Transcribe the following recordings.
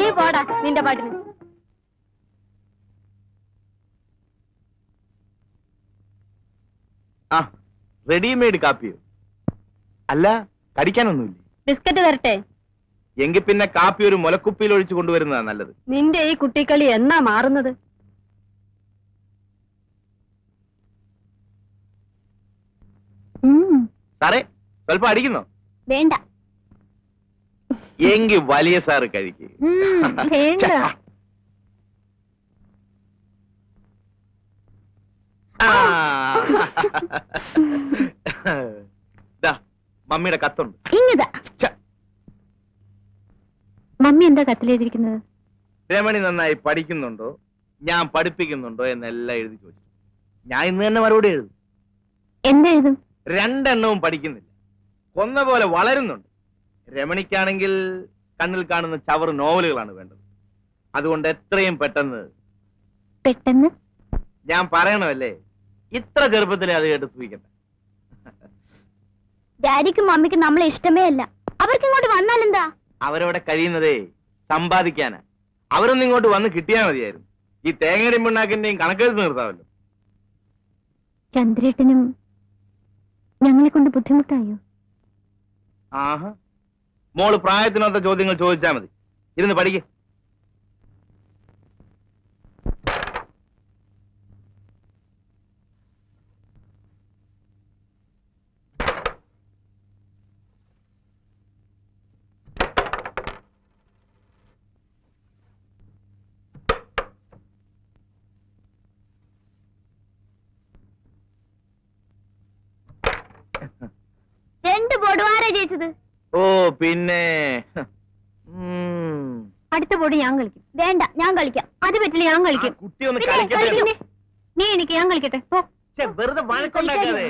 നീ പോടാ നിന്റെ പാട്ടിന് ആ റെഡിമെയ്ഡ് കാപ്പിയോ അല്ല കടിക്കാനൊന്നുമില്ലേ ബിസ്ക്കറ്റ് തരട്ടെ എങ്കിൽ പിന്നെ കാപ്പി ഒരു മുലക്കുപ്പിയിൽ ഒഴിച്ചു കൊണ്ടുവരുന്നതാ നല്ലത് നിന്റെ ഈ കുട്ടിക്കളി എന്നാ മാറുന്നത് സാറേ സ്വല്പം അടിക്കുന്നോ വേണ്ട എങ്കിൽ വലിയ സാറ് കഴിക്ക് വേണ്ട ആ. ദാ, മമ്മിയുടെ കത്തുണ്ട് ഇങ്ങതാ ഛ, മമ്മി എന്താ കത്തിലെഴുതിയിരിക്കുന്നത് രമണി നന്നായി പഠിക്കുന്നുണ്ടോ ഞാൻ പഠിപ്പിക്കുന്നുണ്ടോ എന്നെല്ലാം എഴുതി ചോദിച്ചു ഞാൻ ഇന്ന് തന്നെ മറുപടി എഴുതും എന്താ എഴുതും രണ്ടെണ്ണവും പഠിക്കുന്നില്ല കൊന്ന പോലെ വളരുന്നുണ്ട് രമണിക്കാണെങ്കിൽ കണ്ണിൽ കാണുന്ന ചവറ് നോവലുകളാണ് വേണ്ടത് അതുകൊണ്ട് എത്രയും പെട്ടെന്ന് പെട്ടെന്ന് ഞാൻ പറയണമല്ലേ ഇത്ര ചെറുപ്പത്തിലെ അത് കേട്ട് സൂഹിക്കട്ടെ ഡാഡിക്കും മമ്മിക്കും നമ്മളെ ഇഷ്ടമേ അല്ല അവർക്ക് ഇങ്ങോട്ട് വന്നാലെന്താ അവരവിടെ കഴിയുന്നതേ സമ്പാദിക്കാനാ അവരൊന്നും ഇങ്ങോട്ട് വന്ന് കിട്ടിയാ മതിയായിരുന്നു ഈ തേങ്ങയുടെയും പിണ്ണാക്കിന്റെയും കണക്കെടുത്ത് നിർത്താമല്ലോ ചന്ദ്രേട്ടനും ഞങ്ങളെ കൊണ്ട് ബുദ്ധിമുട്ടായോ ആഹാ മോള് പ്രായത്തിനൊത്ത ചോദ്യങ്ങൾ ചോദിച്ചാ മതി ഇരുന്ന് പഠിക്ക രണ്ട് ബോർഡ് ആരാ ജയിച്ചത് ഓ പിന്നെ ഉം. അടുത്ത ബോർഡ് ഞാൻ കളിക്കും വേണ്ട ഞാൻ കളിക്കാം അത് പറ്റില്ല ഞാൻ ആ കളിക്കും കുട്ടി ഒന്ന് പിന്നെ കളിക്കട്ടെ കളിക്കുന്നേ. നീ എനിക്ക് ഞാൻ കളിക്കട്ടെ പോ ഛെ, വെറുതെ വഴക്കുണ്ടാക്കാതെ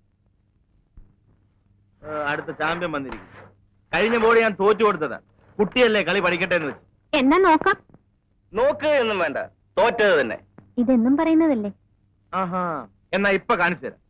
ഏ, അടുത്ത ചാമ്പ്യൻ വന്നിരിക്കും കഴിഞ്ഞ ബോർഡ് ഞാൻ തോറ്റു കൊടുത്തതാ കുട്ടിയല്ലേ കളി പഠിക്കട്ടെ എന്ന് വെച്ച് എന്നാ നോക്കാം നോക്കുക എന്നും വേണ്ട തോറ്റത് തന്നെ ഇതെന്നും പറയുന്നതല്ലേ ആഹാ എന്നാ ഇപ്പൊ കാണിച്ചു തരാം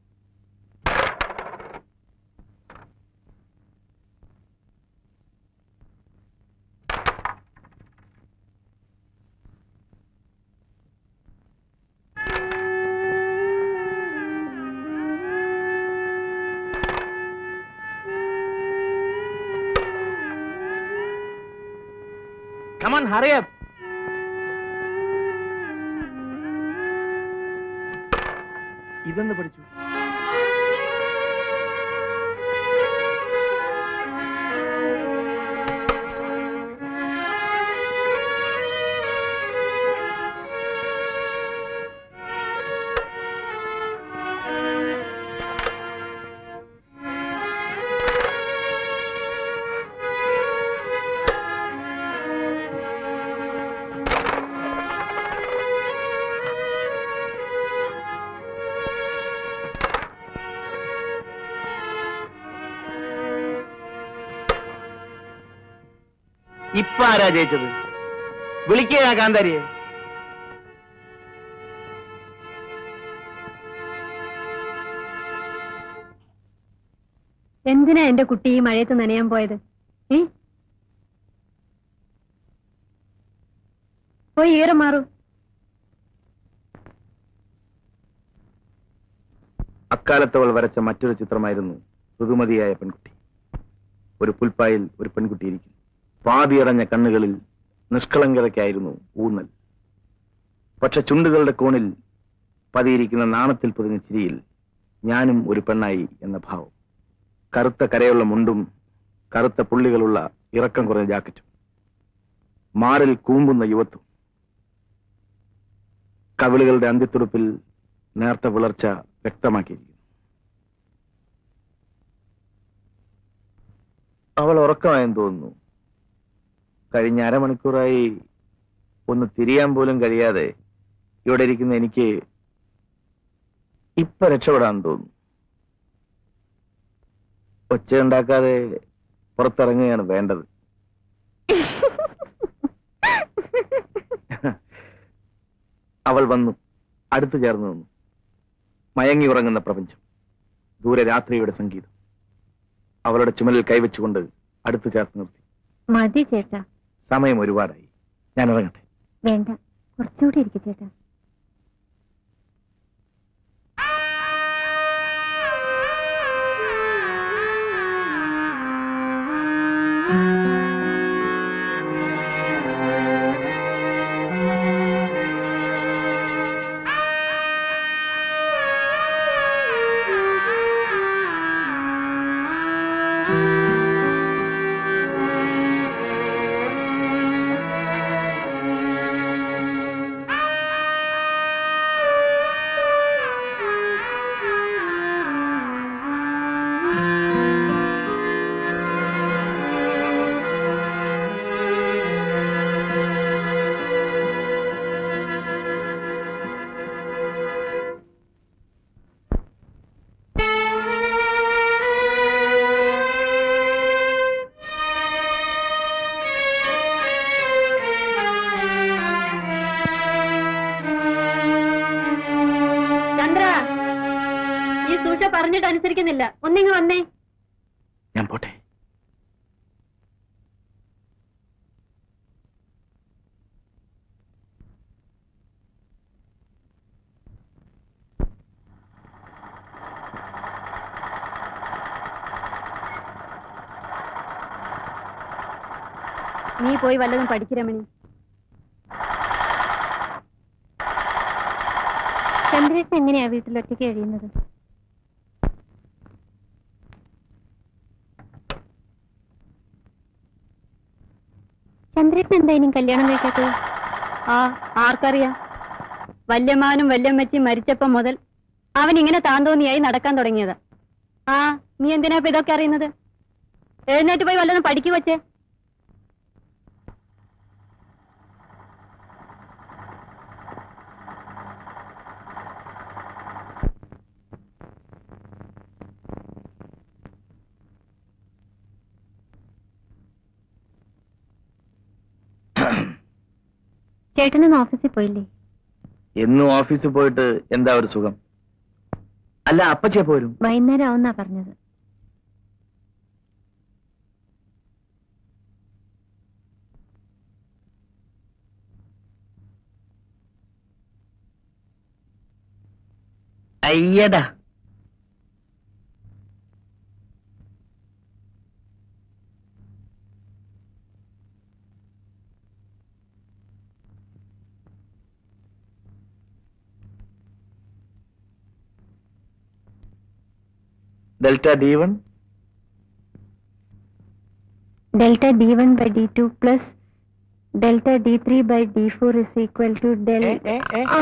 Come on, hurry up. ഇതെന്ന് പഠിച്ചു ഇപ്പൊ ആരാ ജയിച്ചത് വിളിക്കുക കാന്താരിയെ എന്തിനാ എന്റെ കുട്ടി ഈ മഴയത്ത് നനയാൻ പോയത് ഏ പോയി ഈറം മാറൂ അക്കാലത്തവൾ വരച്ച മറ്റൊരു ചിത്രമായിരുന്നു ഋതുമതിയായ പെൺകുട്ടി ഒരു പുൽപ്പായിൽ ഒരു പെൺകുട്ടി ഇരിക്കും പാതിയടഞ്ഞ കണ്ണുകളിൽ നിഷ്കളങ്കതയ്ക്കായിരുന്നു ഊന്നൽ പക്ഷെ ചുണ്ടുകളുടെ കോണിൽ പതിയിരിക്കുന്ന നാണത്തിൽ പൊതിഞ്ഞ ചിരിയിൽ ഞാനും ഒരു പെണ്ണായി എന്ന ഭാവം കറുത്ത കരയുള്ള മുണ്ടും കറുത്ത പുള്ളികളുള്ള ഇറക്കം കുറഞ്ഞ ജാക്കറ്റും മാറിൽ കൂമ്പുന്ന യുവത്വം കവിളുകളുടെ അന്ത്യത്തുടുപ്പിൽ നേർത്ത വിളർച്ച വ്യക്തമാക്കിയിരിക്കുന്നു അവൾ ഉറക്കമായെന്ന് തോന്നുന്നു കഴിഞ്ഞ അരമണിക്കൂറായി ഒന്ന് തിരിയാൻ പോലും കഴിയാതെ ഇവിടെ ഇരിക്കുന്ന എനിക്ക് ഇപ്പൊ രക്ഷപ്പെടാൻ തോന്നുന്നു ഒച്ചയുണ്ടാക്കാതെ പുറത്തിറങ്ങുകയാണ് വേണ്ടത് അവൾ വന്നു അടുത്തു ചേർന്ന് നിന്നു മയങ്ങി ഉറങ്ങുന്ന പ്രപഞ്ചം ദൂരെ രാത്രിയുടെ സംഗീതം അവളുടെ ചുമലിൽ കൈവച്ചുകൊണ്ട് അടുത്തു ചേർത്ത് നിർത്തി മതി ചേട്ടാ സമയം ഒരുപാടായി ഞാൻ ഇറങ്ങട്ടെ വേണ്ട കുറച്ചുകൂടി ഇരിക്കും ചേട്ടാ ചന്ദ്ര ഈ സൂക്ഷ പറഞ്ഞിട്ട് അനുസരിക്കുന്നില്ല ഒന്നിങ്ങ് വന്നേ ഞാൻ പോട്ടെ നീ പോയി വല്ലതും പഠിക്കിരമണി ചന്ദ്രേട്ടൻ എങ്ങനെയാ വീട്ടിൽ ഒറ്റയ്ക്ക് കഴിയുന്നത് ചന്ദ്രേട്ടൻ എന്താ ഇനിയും കല്യാണം കഴിക്കാത്തത് ആ ആർക്കറിയാം വല്യമ്മാനും വല്യമ്മച്ചിയും മരിച്ചപ്പം മുതൽ അവൻ ഇങ്ങനെ താന്തോന്നിയായി നടക്കാൻ തുടങ്ങിയത് ആ നീ എന്തിനാ ഇപ്പൊ ഇതൊക്കെ അറിയുന്നത് എഴുന്നേറ്റ് പോയി വല്ലതും പഠിക്കു വച്ചേ ചേട്ടനൊന്ന് ഓഫീസിൽ പോയില്ലേ എന്നും ഓഫീസിൽ പോയിട്ട് എന്താ ഒരു സുഖം അല്ല അപ്പച്ചേ പോരും വൈകുന്നേരം ആവുന്നാ പറഞ്ഞത് അയ്യടാ delta D one delta D one by D two plus delta D three by D four is equal to del ah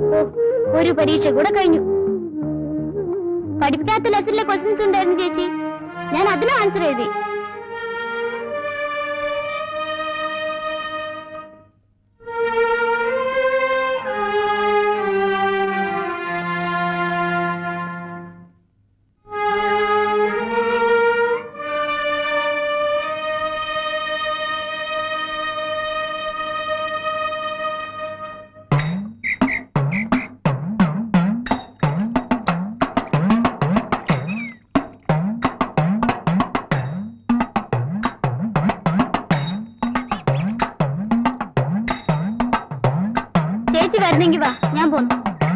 ഓ, ഒരു പരീക്ഷ കൂടെ കഴിഞ്ഞു പഠിപ്പിക്കാത്ത ലെസണിലെ ക്വസ്റ്റ്യൻസ് ഉണ്ടായിരുന്നു ചേച്ചി ഞാൻ അതിനും ആൻസർ എഴുതി ചേച്ചി വരുന്നെങ്കി വാ ഞാൻ പോന്നു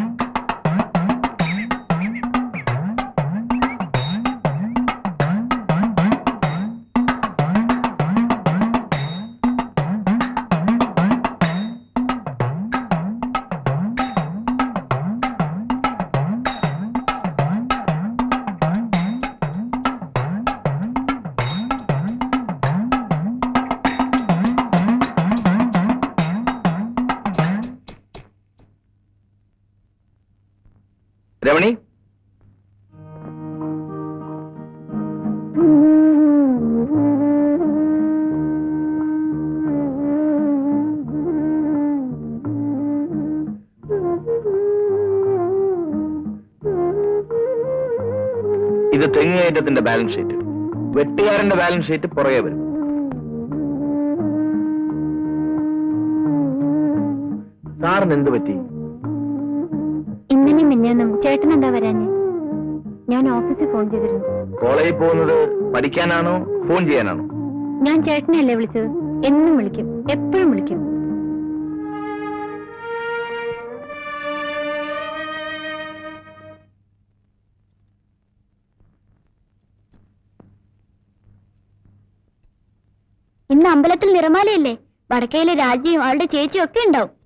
രമണി ഇത് തെങ്ങുകയറ്റത്തിന്റെ ബാലൻസ് ഷീറ്റ് വെട്ടുകാരന്റെ ബാലൻസ് ഷീറ്റ് പുറകെ വരും സാറിന് എന്ത് പറ്റി ഇന്നലെ മിന്നേന്നും ചേട്ടൻ എന്താ വരാഞ്ഞ് ഞാൻ ഓഫീസിൽ ഫോൺ ചെയ്തിരുന്നു കോളേജിൽ പോകുന്നത് പഠിക്കാനാണോ ഫോൺ ചെയ്യാനാണോ ഞാൻ ചേട്ടനെയല്ലേ വിളിച്ചത് എന്നും വിളിക്കും എപ്പോഴും വിളിക്കും ഇന്ന് അമ്പലത്തിൽ നിറമാലയല്ലേ വടക്കയിലെ രാജിയും അവളുടെ ചേച്ചിയും ഒക്കെ ഉണ്ടാവും